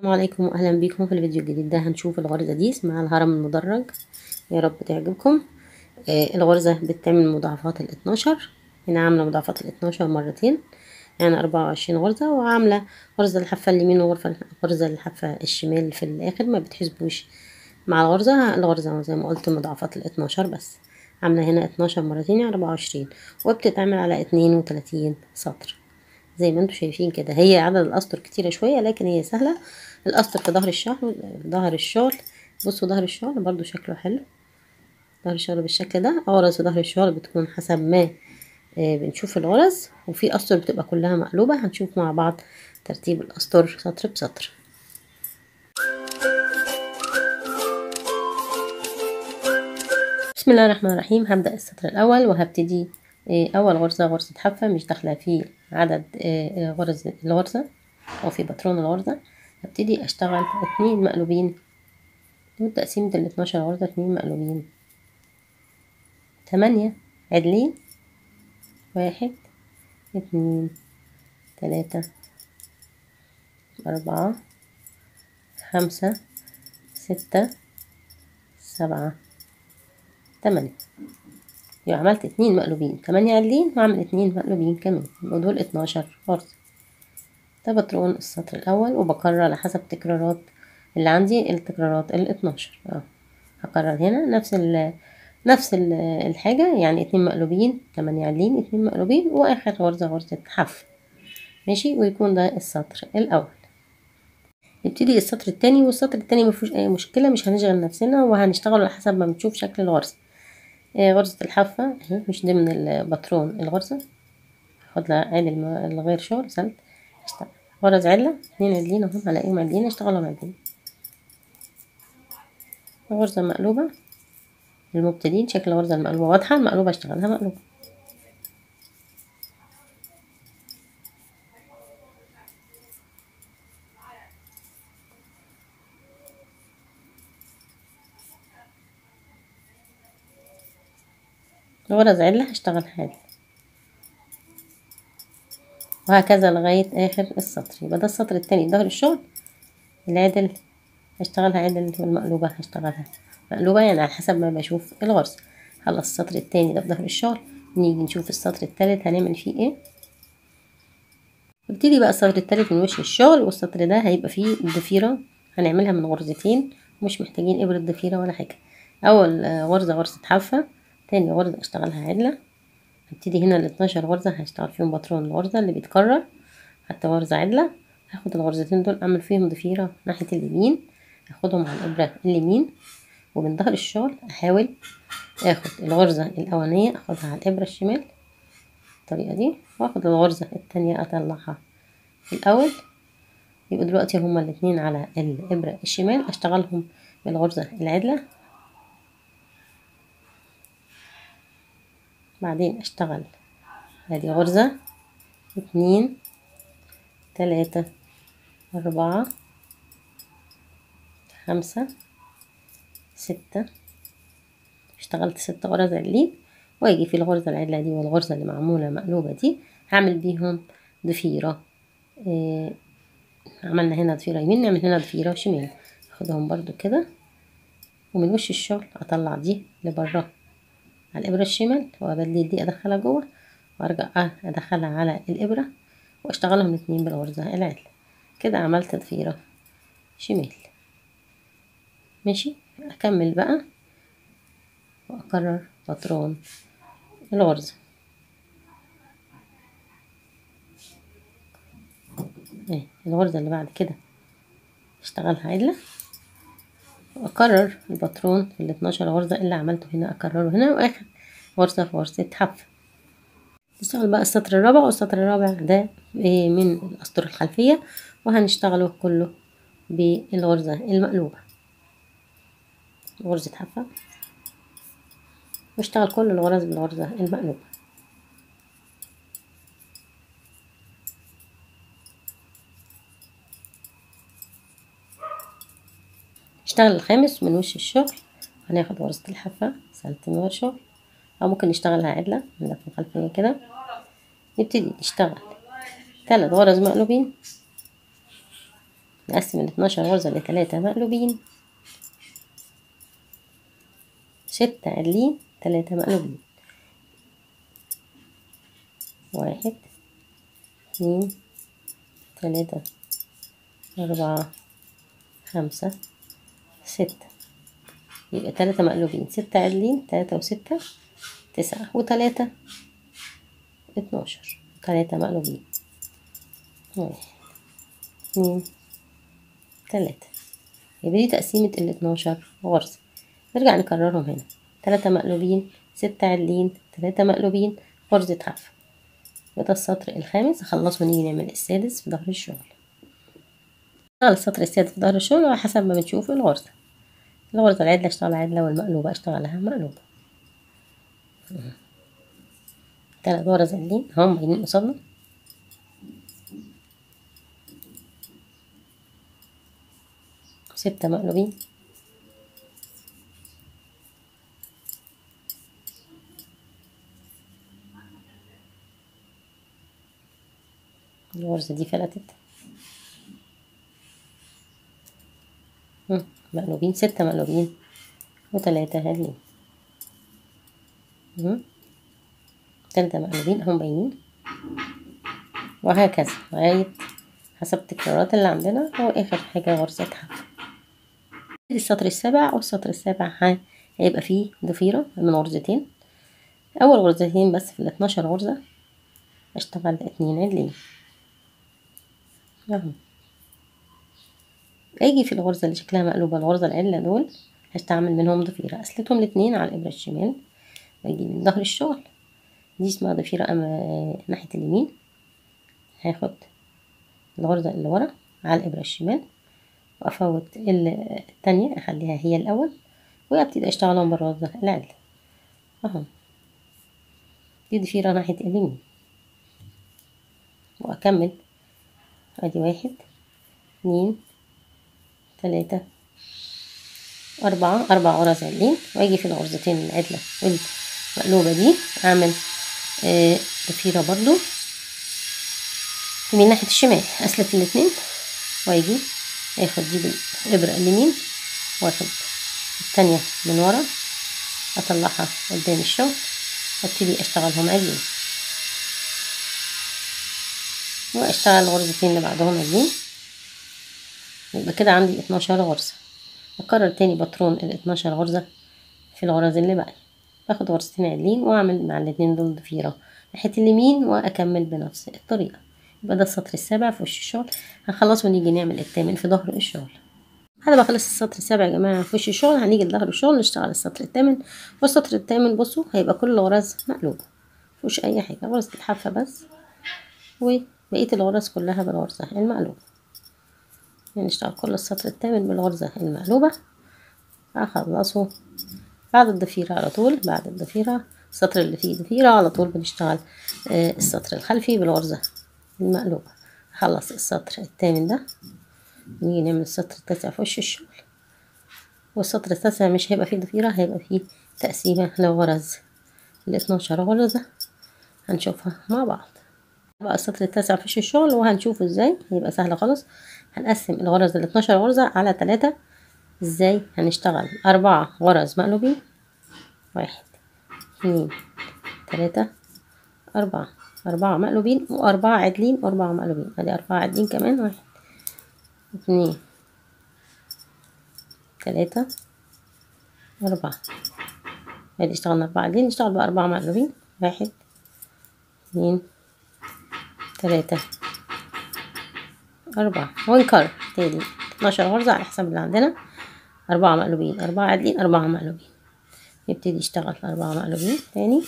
السلام عليكم واهلا بيكم في الفيديو الجديد ده هنشوف الغرزة دي اسمها الهرم المدرج يا رب تعجبكم آه الغرزة بتعمل مضاعفات ال 12 هنا عاملة مضاعفات ال 12 مرتين يعني 24 غرزة وعاملة غرزة الحافة اليمين وغرزة الحافة الشمال في الاخر ما بتحسبوش مع الغرزة الغرزة زي ما قلت مضاعفات ال 12 بس عاملة هنا 12 مرتين يعني 24 وبتتعمل على 32 سطر زي ما انتم شايفين كده هي عدد الاسطر كتيره شويه لكن هي سهله الاسطر في ظهر الشهر ظهر الشغل بصوا ظهر الشغل برضو شكله حلو ظهر الشغل بالشكل ده غرز في ظهر الشغل بتكون حسب ما آه بنشوف الغرز وفي اسطر بتبقى كلها مقلوبه هنشوف مع بعض ترتيب الاسطر سطر بسطر بسم الله الرحمن الرحيم هبدأ السطر الأول وهبتدي أول غرزة غرزة حافة مش داخلة في عدد غرز الغرزة أو في باترون الغرزة هبتدي أشتغل اتنين مقلوبين وتقسيمة الاتناشر غرزة اتنين مقلوبين تمانية عدلين واحد اتنين تلاتة أربعة خمسة ستة سبعة تمانية يبقى عملت اتنين مقلوبين تمانية عدلين وعمل اتنين مقلوبين كمان يبقى دول اتناشر غرزة ده بترون السطر الأول وبكرر على حسب تكرارات اللي عندي التكرارات الاتناشر اه هكرر هنا نفس ال نفس ال الحاجة يعني اتنين مقلوبين تمانية عدلين اتنين مقلوبين وآخر غرزة غرزة حف ماشي ويكون ده السطر الأول نبتدي السطر التاني والسطر التاني مفيهوش أي مشكلة مش هنشغل نفسنا وهنشتغل على حسب ما بنشوف شكل الغرزة غرزة الحافة مش ضمن الباترون الغرزة هاخد لها عدل الغير شغل سلت اشتغل غرز عدلة اتنين عدلين اهم هلاقيهم عدلين اشتغلهم عدلين غرزة مقلوبة للمبتدئين شكل الغرزة المقلوبة واضحة المقلوبة اشتغلها مقلوبة غرز عدلة هشتغل عدل وهكذا لغاية آخر السطر يبقى ده السطر التاني ظهر الشغل العدل هشتغلها عدل والمقلوبة هشتغلها مقلوبة يعني على حسب ما بشوف الغرز خلص السطر التاني ده في ظهر الشغل نيجي نشوف السطر التالت هنعمل فيه ايه نبتدي بقى السطر التالت من وش الشغل والسطر ده هيبقى فيه الضفيرة هنعملها من غرزتين مش محتاجين إبرة ضفيرة ولا حاجة أول غرزة غرزة حافة تاني غرزة اشتغلها عدلة هبتدي هنا الاتناشر غرزة هشتغل فيهم باترون الغرزة اللي بيتكرر حتى غرزة عدلة هاخد الغرزتين دول اعمل فيهم ضفيرة ناحية اليمين اخدهم على الابرة اليمين ومن ظهر الشغل احاول اخد الغرزة الاولانية اخدها على الابرة الشمال بالطريقة دي واخد الغرزة التانية اطلعها الاول يبقى دلوقتي هما الاتنين على الابرة الشمال اشتغلهم بالغرزة العدلة بعدين اشتغل ادي غرزة اتنين تلاتة اربعة خمسة ستة اشتغلت ست غرز عدلين واجي في الغرزة العدلة دي والغرزة اللي معمولة مقلوبة دي هعمل بيهم ضفيرة اه عملنا هنا ضفيرة يمين نعمل هنا ضفيرة شمال اخدهم برضو كده ومن وش الشغل اطلع دي لبره على الإبرة الشمال وأبدل دي أدخلها جوه وأرجع أدخلها على الإبرة وأشتغلهم الاتنين بالغرزة العدلة كده عملت ضفيرة شمال ماشي أكمل بقى وأكرر باترون الغرزة ايه الغرزة اللي بعد كده اشتغلها عدلة واكرر الباترون في الاتناشر غرزة اللي عملته هنا اكرره هنا واخر غرزة في غرزة حف نشتغل بقى السطر الرابع والسطر الرابع ده من الاسطر الخلفية وهنشتغله كله بالغرزة المقلوبة غرزة حفة واشتغل كل الغرز بالغرزة المقلوبة نشتغل الخامس من وش الشغل هناخد غرزة الحافة سلت من غير شغل أو ممكن نشتغلها عدلة من في الخلفية كده نبتدي نشتغل تلات غرز مقلوبين نقسم ال 12 غرزة لتلاتة مقلوبين ستة عدلين تلاتة مقلوبين واحد اتنين تلاتة أربعة خمسة ستة يبقى تلاتة مقلوبين ستة عدلين تلاتة وستة تسعة وتلاتة اتناشر تلاتة مقلوبين واحد اتنين تلاتة يبقى دي تقسيمة ال 12 غرزة نرجع نكررهم هنا تلاتة مقلوبين ستة عدلين تلاتة مقلوبين غرزة حرف وده السطر الخامس خلص ونيجي نعمل السادس في ظهر الشغل نشتغل السطر السادس في ظهر الشغل على حسب ما بنشوف الغرزة الغرزة العدلة اشتغل عدلة والمقلوبة اشتغلها مقلوبة تلات غرز عدلين هم باينين قصادنا ستة مقلوبين الغرزة دي فلتت مقلوبين ستة مقلوبين وتلاتة هادين تلاتة مقلوبين هم باينين وهكذا لغاية حسب التكرارات اللي عندنا هو آخر حاجة غرزة حرف السطر السابع والسطر السابع هيبقى فيه ضفيرة من غرزتين أول غرزتين بس في الاتناشر غرزة اشتغل اتنين عدلين اهو اجي في الغرزة اللي شكلها مقلوبة الغرزة العلة دول هستعمل منهم ضفيرة اسلتهم الاتنين على الابرة الشمال واجي من ظهر الشغل دي اسمها ضفيرة أما ناحية اليمين هاخد الغرزة اللي ورا على الابرة الشمال وافوت التانية اخليها هي الاول وابتدي اشتغلهم بالغرزة العلة اهو دي ضفيرة ناحية اليمين واكمل ادي واحد اتنين تلاتة أربعة أربع غرز عدلين وأجي في الغرزتين العدلة والمقلوبة دي أعمل ضفيرة برضو من ناحية الشمال أسلك الاتنين وأجي آخد دي بالإبرة اليمين وآخد التانية من ورا أطلعها قدام الشغل وابتدي أشتغلهم عدلين واشتغل الغرزتين اللي بعدهم عدلين يبقى كده عندي اتناشر غرزة اكرر تاني باترون ال 12 غرزة في الغرز اللي باقي باخد غرزتين عدلين واعمل مع الاتنين دول ضفيرة ناحية اليمين واكمل بنفس الطريقة يبقى ده السطر السابع في وش الشغل هنخلص ونيجي نعمل التامن في ظهر الشغل بعد ما اخلص السطر السابع يا جماعة في وش الشغل هنيجي لظهر الشغل نشتغل السطر التامن والسطر التامن بصوا هيبقى كل غرز مقلوبة مفيهوش اي حاجة غرزة الحافة بس وبقية الغرز كلها بالغرزة المقلوبة نشتغل كل السطر التامن بالغرزة المقلوبة هخلصه بعد الضفيرة على طول بعد الضفيرة السطر اللي فيه ضفيرة على طول بنشتغل السطر الخلفي بالغرزة المقلوبة خلص السطر التامن ده نيجي نعمل السطر التاسع في وش الشغل والسطر التاسع مش هيبقى فيه ضفيرة هيبقى فيه تقسيمة لغرز الاتناشر غرزة هنشوفها مع بعض بقى السطر التاسع في وش الشغل وهنشوفه ازاي هيبقى سهل خالص هنقسم الغرز ال 12 غرزة على تلاتة ازاي هنشتغل أربعة غرز مقلوبين واحد اتنين تلاتة أربعة أربعة مقلوبين وأربعة عدلين وأربعة مقلوبين أدي أربعة عدلين كمان واحد اتنين تلاتة أربعة ادي اشتغلنا أربعة عدلين نشتغل بقى أربعة مقلوبين واحد اتنين تلاتة أربعة ونكرر تاني اتناشر غرزة على حسب اللي عندنا أربعة مقلوبين أربعة عادلين أربعة مقلوبين نبتدي نشتغل أربعة مقلوبين تاني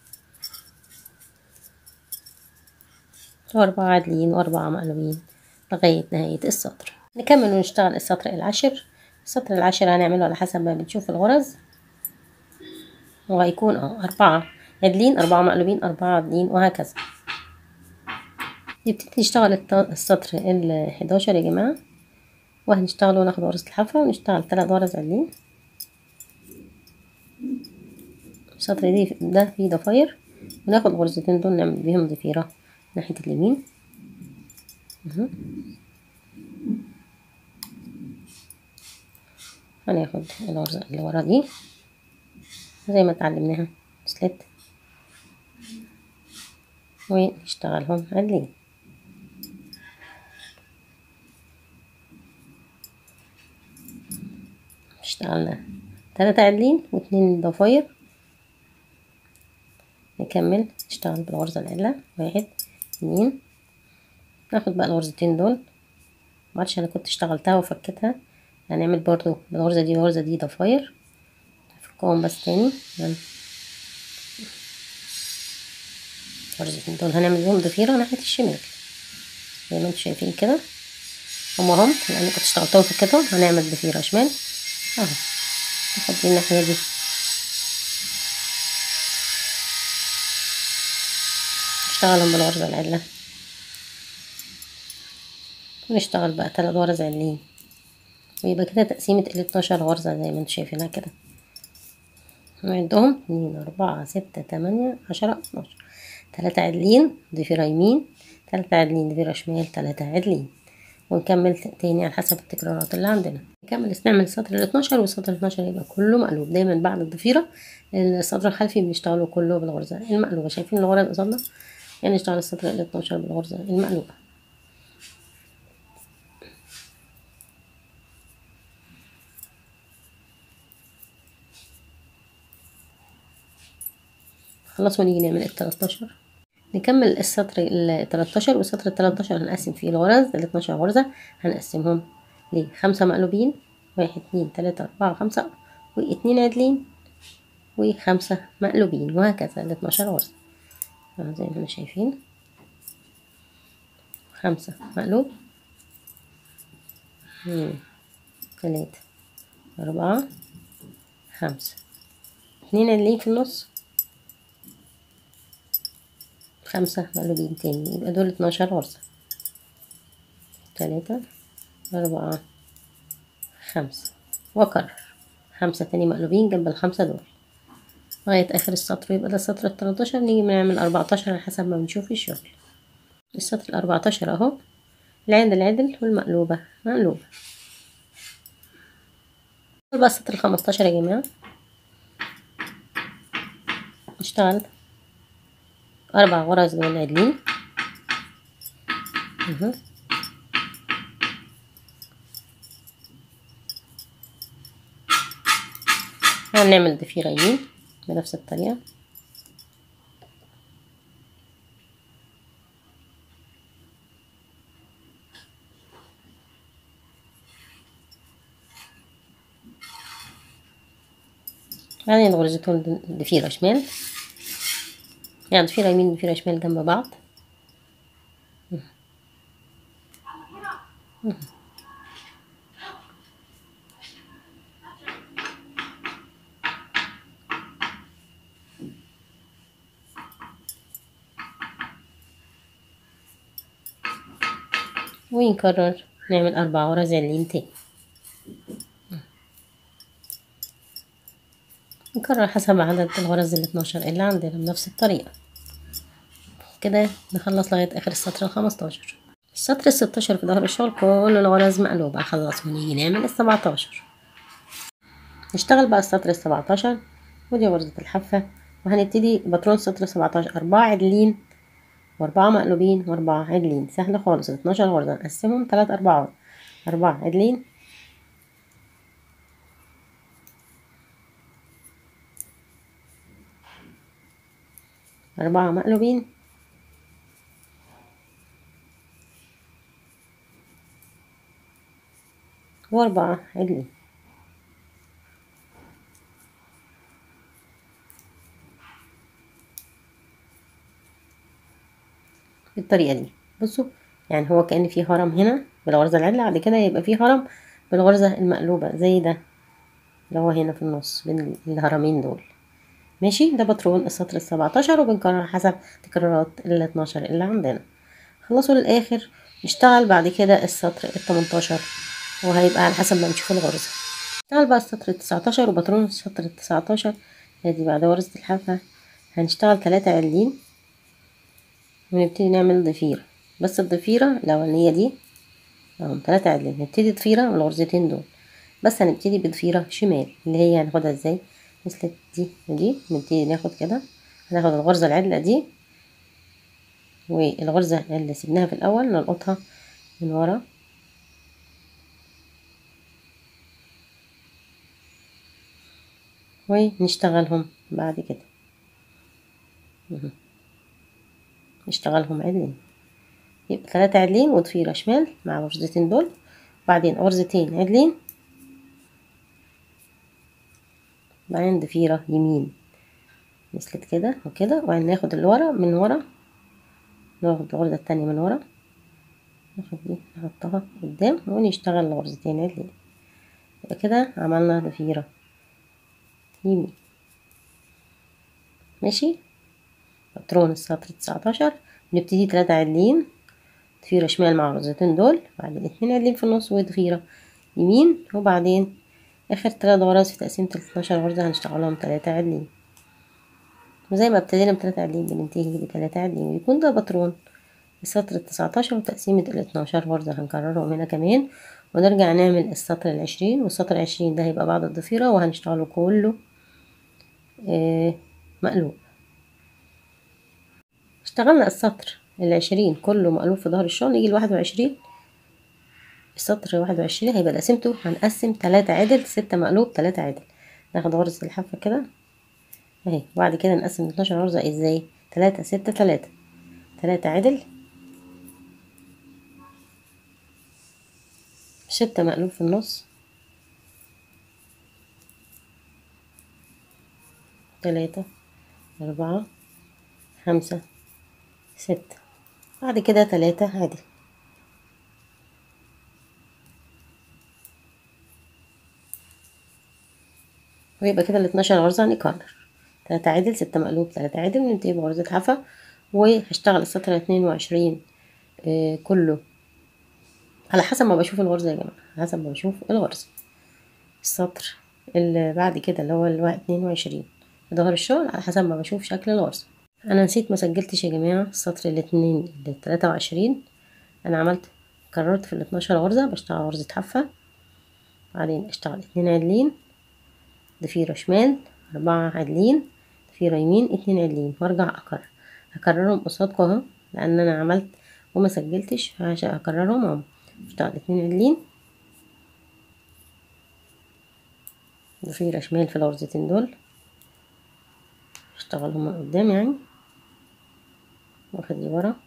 وأربعة عادلين وأربعة مقلوبين لغاية نهاية السطر نكمل ونشتغل السطر العاشر السطر العاشر هنعمله على حسب ما بنشوف الغرز وهيكون اه أربعة عادلين أربعة مقلوبين أربعة عادلين وهكذا نبتدي نشتغل السطر الحداشر يا جماعة وهنشتغل وناخد غرزة الحافة ونشتغل تلات غرز عدلين السطر دي ده فيه ضفاير وناخد غرزتين دول نعمل بيهم ضفيرة ناحية اليمين هناخد الغرزة اللي ورا دي زي ما اتعلمناها سلت ونشتغلهم عدلين اشتغلنا تلاتة عدلين واتنين ضفاير نكمل نشتغل بالغرزة العدلة واحد اتنين ناخد بقى الغرزتين دول معرفش انا كنت اشتغلتها وفكتها هنعمل برضو الغرزة دي والغرزة دي ضفاير نفكهم بس تاني يعني الغرزتين دول هنعمل بيهم ضفيرة ناحية الشمال زي ما انتم شايفين كده هما هم لان كنت اشتغلتهم فكتهم هنعمل ضفيرة شمال اهو ناخد دي الناحية دي نشتغلهم بالغرزة العدلة ونشتغل بقى تلات غرز عدلين ويبقى كده تقسيمة الاتناشر غرزة زي ما انتوا شايفينها كده نعدهم اتنين أربعة ستة تمانية عشرة اتناشر تلاتة عدلين ضفيرة يمين تلاتة عدلين ضفيرة شمال تلاتة عدلين ونكمل تاني على حسب التكرارات اللي عندنا نكمل نعمل السطر الاتناشر والسطر الاتناشر يبقى كله مقلوب دايما بعد الضفيرة السطر الخلفي بنشتغله كله بالغرزة المقلوبة شايفين الغرز قصادنا يعني نشتغل السطر الاتناشر بالغرزة المقلوبة خلاص ونيجي نعمل التلاتاشر نكمل السطر التلاتاشر والسطر التلاتاشر هنقسم فيه الغرز الاتناشر غرزة هنقسمهم لخمسة مقلوبين واحد اتنين تلاتة أربعة خمسة واتنين عدلين وخمسة مقلوبين وهكذا الاتناشر غرزة زي ما احنا شايفين خمسة مقلوب اتنين تلاتة أربعة خمسة اتنين عدلين في النص خمسة مقلوبين تاني يبقى دول اتناشر غرزة تلاتة أربعة خمسة وأكرر خمسة تاني مقلوبين جنب الخمسة دول لغاية آخر السطر يبقى ده السطر التلاتاشر نيجي نعمل أربعتاشر على حسب ما بنشوف الشغل السطر الأربعتاشر أهو العدل العدل والمقلوبة مقلوبة بقى السطر الخمستاشر يا جماعة اشتغل أربع غرز من العدلين اهو هنعمل ضفيرة يمين بنفس الطريقة بعدين غرزتين ضفيرة شمال يعني ضفيرة يمين ضفيرة شمال جنب بعض ونكرر نعمل أربع غرز عدلين تاني نكرر حسب عدد الغرز الاتناشر اللي عندنا بنفس الطريقة كده نخلص لغاية آخر السطر الخمستاشر السطر الستاشر في ظهر الشغل كل الغرز مقلوبة هخلص ونيجي نعمل السبعتاشر نشتغل بقى السطر السبعتاشر ودي غرزة الحافة وهنبتدي باترون سطر سبعتاشر أربعة عدلين وأربعة مقلوبين وأربعة عدلين سهل خالص اتناشر غرزة نقسمهم تلات أربعات أربعة عدلين أربعة مقلوبين وأربعة عدلين بالطريقة دي بصوا يعني هو كأن في هرم هنا بالغرزة العدلة بعد كده يبقى في هرم بالغرزة المقلوبة زي ده اللي هو هنا في النص بين الهرمين دول ماشي ده باترون السطر السبعتاشر وبنكرر حسب تكرارات الاتناشر اللي عندنا خلصوا للآخر نشتغل بعد كده السطر التمنتاشر وهيبقى على حسب ما نشوف الغرزة نشتغل بقى السطر التسعتاشر وباترون السطر التسعتاشر ادي بعد غرزة الحافة هنشتغل تلاتة عدلين ونبتدي نعمل ضفيرة بس الضفيرة الأولانية دي اهم تلاتة عدلين نبتدي ضفيرة من الغرزتين دول بس هنبتدي بضفيرة شمال اللي هي هناخدها ازاي مثل دي ودي نبتدي ناخد كده هناخد الغرزة العدلة دي والغرزة اللي سيبناها في الأول نلقطها من ورا ونشتغلهم بعد كده نشتغلهم عدلين يبقى ثلاثة عدلين وضفيرة شمال مع الغرزتين دول بعدين غرزتين عدلين بعدين ضفيرة يمين مثلت كده وكده وبعدين ناخد اللي ورا من ورا ناخد الغرزة التانية من ورا ناخد دي نحطها قدام ونشتغل الغرزتين عدلين يبقى كده عملنا ضفيرة يمين ماشي باترون السطر تسعتاشر نبتدي تلاتة عدلين ضفيرة شمال مع الغرزتين دول بعدين اتنين عدلين في النص وضفيرة يمين وبعدين اخر تلات غرز في تقسيمة الاتناشر غرزة هنشتغلهم تلاتة عدلين وزي ما ابتدينا بتلاتة عدلين بننتهي بتلاتة عدلين ويكون ده باترون السطر التسعتاشر وتقسيمة الاتناشر غرزة هنكررهم هنا كمان ونرجع نعمل السطر العشرين والسطر العشرين ده هيبقى بعد الضفيرة وهنشتغله كله آه مقلوب اشتغلنا السطر العشرين كله مقلوب في ظهر الشغل نيجي لواحد وعشرين السطر واحد وعشرين هيبقى قسمته هنقسم تلاتة عدل ستة مقلوب تلاتة عدل ناخد غرزة الحافة كده اهي وبعد كده نقسم اتناشر غرزة ازاي تلاتة ستة تلاتة تلاتة عدل ستة مقلوب في النص تلاتة أربعة خمسة ستة بعد كده تلاتة عدل ويبقى كده الاتناشر غرزة هنكرر تلاتة عدل ستة مقلوب تلاتة عدل ننتهي بغرزة حافة وهشتغل السطر اتنين وعشرين آه كله على حسب ما بشوف الغرزة يا جماعة على حسب ما بشوف الغرزة السطر اللي بعد كده اللي هو الواحد اتنين وعشرين في ظهر الشغل على حسب ما بشوف شكل الغرزة انا نسيت ما سجلتش يا جماعة السطر الاتنين التلاتة وعشرين انا عملت كررت في الاتناشر غرزة بشتغل غرزة حافة بعدين اشتغل اتنين عدلين ضفيرة شمال أربعة عدلين ضفيرة يمين اتنين عدلين وارجع اكرر هكررهم قصادكم اهو لان انا عملت وما سجلتش عشان اكررهم اهو اشتغل اتنين عدلين ضفيرة شمال في الغرزتين دول اشتغلهم من قدام يعني واخد لورا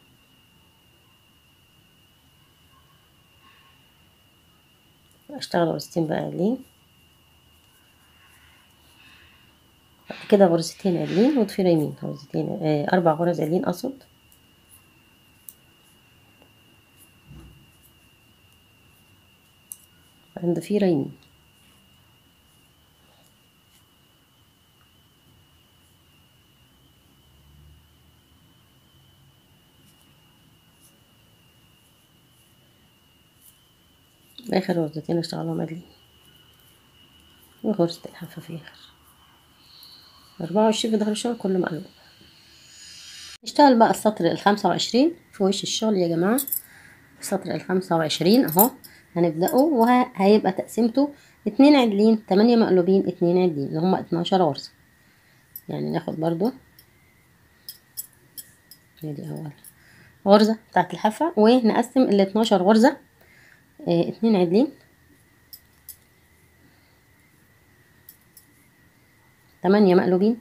اشتغل غرزتين بقى عدلين بعد كده غرزتين عدلين وضفيرة يمين غرزتين اه اربع غرز عدلين اقصد بعدين ضفيرة يمين اخر غرزتين اشتغلهم عدلين وغرزة الحافة في اخر أربعة وعشرين في ظهر الشغل كله مقلوب نشتغل بقى السطر الخمسة وعشرين في وش الشغل يا جماعة السطر الخمسة وعشرين اهو هنبدأه وهيبقى تقسيمته اتنين عدلين تمانية مقلوبين اتنين عدلين اللي هما اتناشر غرزة يعني ناخد برضو ادي اول غرزة بتاعت الحافة ونقسم ال 12 غرزة اه اتنين عدلين تمانية مقلوبين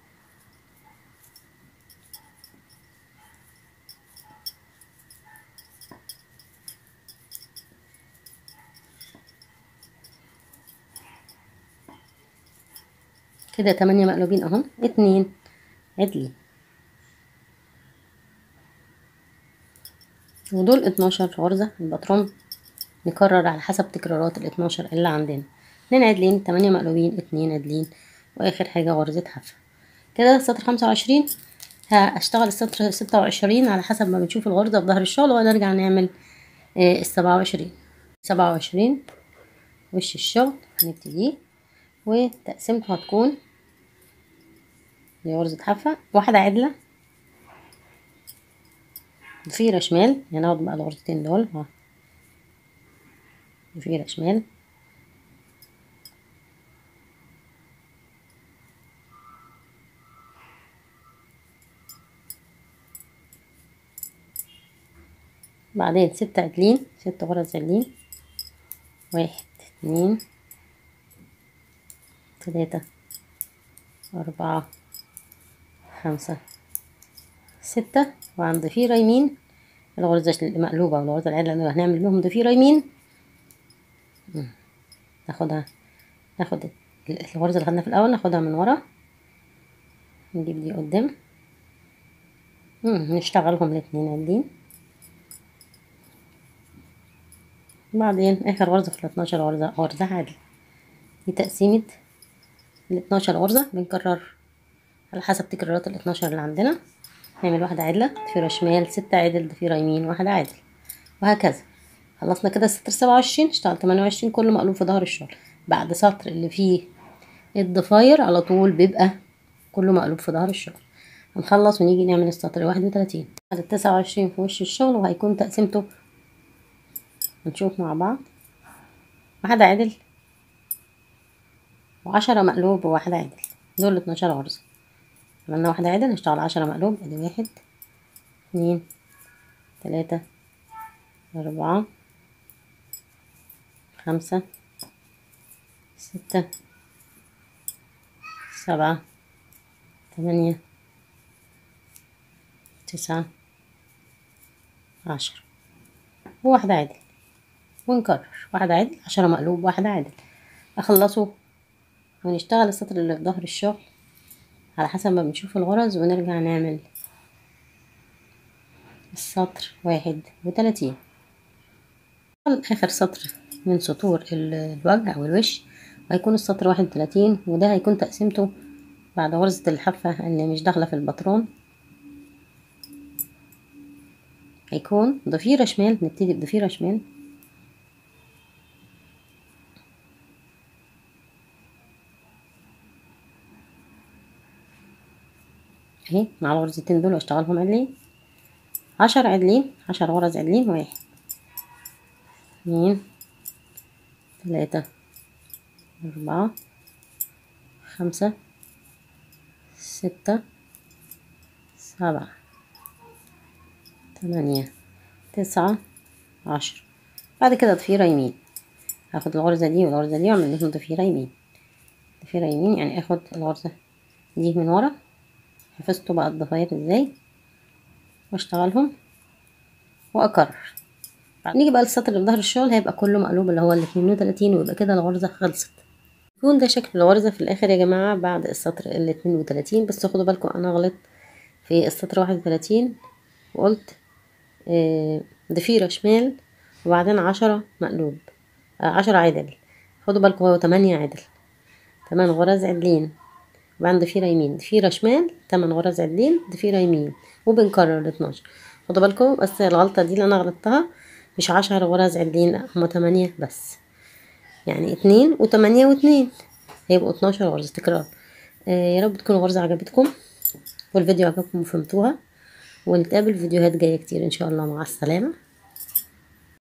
كده تمانية مقلوبين اهم اتنين عدلين ودول اتناشر غرزة الباترون نكرر على حسب تكرارات الاتناشر اللي عندنا اتنين عدلين تمانية مقلوبين اتنين عدلين واخر حاجة غرزة حافة كده السطر خمسة وعشرين هشتغل السطر ستة وعشرين على حسب ما بنشوف الغرزة في ظهر الشغل ونرجع نعمل آه السبعة وعشرين سبعة وعشرين وش الشغل هنبتديه وتقسيمته هتكون دي غرزة حافة واحدة عدلة ضفيرة شمال يعني ناخد بقى الغرزتين دول ها ضفيرة شمال بعدين ستة عدلين ست غرز عدلين واحد اتنين تلاتة أربعة خمسة ستة وعند ضفيرة يمين الغرزة المقلوبة والغرزة العدلة اللي هنعمل بيهم ضفيرة يمين ناخدها ناخد الغرزة اللي خدناها في الأول ناخدها من ورا نجيب دي قدام نشتغلهم الاتنين عادين بعدين اخر غرزة في الاتناشر غرزة غرزة عادل دي تقسيمة الاتناشر غرزة بنكرر على حسب تكرارات الاتناشر اللي عندنا نعمل واحدة عدلة ضفيرة شمال ستة عدل ضفيرة يمين واحدة عدل وهكذا خلصنا كده السطر سبعة وعشرين اشتغل تمانية وعشرين كله مقلوب في ظهر الشغل بعد سطر اللي فيه الضفاير على طول بيبقى كله مقلوب في ظهر الشغل هنخلص ونيجي نعمل السطر واحد وتلاتين بعد التسعة وعشرين في وش الشغل وهيكون تقسيمته هنشوف مع بعض واحدة عدل وعشرة مقلوب وواحدة عدل دول اتناشر غرزة عملنا واحدة عدل نشتغل عشرة مقلوب ادي واحد اتنين تلاتة أربعة خمسة ستة سبعة ثمانية تسعة عشرة وواحدة عدل ونكرر واحدة عدل عشرة مقلوب واحدة عدل أخلصه ونشتغل السطر اللي في ظهر الشغل على حسب ما بنشوف الغرز ونرجع نعمل السطر واحد وتلاتين آخر سطر من سطور الوجه أو الوش هيكون السطر واحد وتلاتين وده هيكون تقسيمته بعد غرزة الحافة اللي مش داخلة في الباترون هيكون ضفيرة شمال نبتدي بضفيرة شمال اهي مع الغرزتين دول واشتغلهم عدلين عشر عدلين عشر غرز عدلين واحد اتنين تلاتة أربعة خمسة ستة سبعة تمانية تسعة عشرة بعد كده ضفيرة يمين هاخد الغرزة دي والغرزة دي واعمل لهم ضفيرة يمين ضفيرة يمين يعني اخد الغرزة دي من ورا حفظتوا بقى الضفاير ازاي واشتغلهم واكرر نيجي بقى للسطر اللي في ظهر الشغل هيبقى كله مقلوب اللي هو الاتنين وتلاتين ويبقى كده الغرزة خلصت يكون ده شكل الغرزة في الاخر يا جماعة بعد السطر الاتنين وتلاتين بس خدوا بالكم انا غلط في السطر واحد وتلاتين وقلت آه ضفيرة شمال وبعدين عشرة مقلوب آه عشرة عدل خدوا بالكم هو تمانية عدل تمن غرز عدلين وبعدين ضفيرة يمين ضفيرة شمال تمن غرز عدلين ضفيرة يمين وبنكرر الاتناشر خدوا بالكم بس الغلطة دي اللي انا غلطتها مش عشر غرز عدلين لا هما تمانية بس يعني اتنين وتمانية واتنين هيبقوا اتناشر غرزة تكرار آه يا رب تكون الغرزة عجبتكم والفيديو عجبكم وفهمتوها ونتقابل فيديوهات جاية كتير ان شاء الله مع السلامة